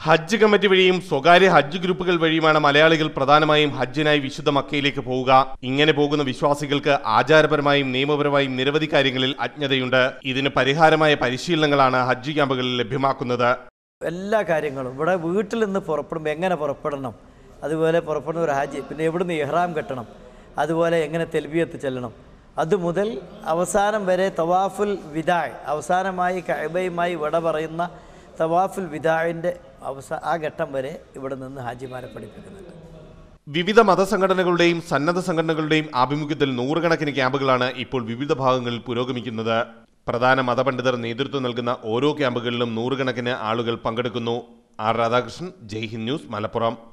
ഹജ്ജ് committee വഴിയും സ്വകാര്യ ഹജ്ജ് ഗ്രൂപ്പുകൾ വഴിയുമാണ് മലയാളികൾ പ്രധാനമായും ഹജ്ജിനായി വിശുദ്ധ മക്കയിലേക്ക് പോവുക ഇങ്ങനെ പോകുന്ന വിശ്വാസികൾക്ക് ആചാരപരമായും നിയമപരമായും നിരവധി കാര്യങ്ങളിൽ അജ്ഞതയുണ്ട് ഇതിന് പരിഹാരമായ പരിശീലനങ്ങളാണ് ഹജ്ജ് ക്യാമ്പുകളിൽ ലഭ്യമാക്കുന്നത് എല്ലാ കാര്യങ്ങളും ഇവിടെ വീട്ടിൽ നിന്ന് പുറപ്പെടുമ്പോൾ എങ്ങനെ പുറപ്പെടണം അതുപോലെ പുറപ്പെടുന്ന ഒരു ഹാജി പിന്നെ എവിടുന്ന് ഇഹ്റാം കെട്ടണം അതുപോലെ എങ്ങനെ തെൽബിയത്ത് ചെല്ലണം അതുമുതൽ അവസാനം വരെ തവാഫുൽ വിദായ് അവസാനമായി കഅബയുമായി വിട പറയുന്ന തവാഫുൽ വിദായിൻ്റെ അവസാ ആ ഘട്ടം വരെ ഇവിടെ നിന്ന് ഹാജിമാരെ പഠിപ്പിക്കുന്നുണ്ട് വിവിധ മതസംഘടനകളുടെയും സന്നദ്ധ സംഘടനകളുടെയും ആഭിമുഖ്യത്തിൽ നൂറുകണക്കിന് ക്യാമ്പുകളാണ് ഇപ്പോൾ വിവിധ ഭാഗങ്ങളിൽ പുരോഗമിക്കുന്നത് പ്രധാന മതപണ്ഡിതർ നേതൃത്വം നൽകുന്ന ഓരോ ക്യാമ്പുകളിലും നൂറുകണക്കിന് ആളുകൾ പങ്കെടുക്കുന്നു ആർ രാധാകൃഷ്ണൻ ജയ്ഹിന്ദ് ന്യൂസ് മലപ്പുറം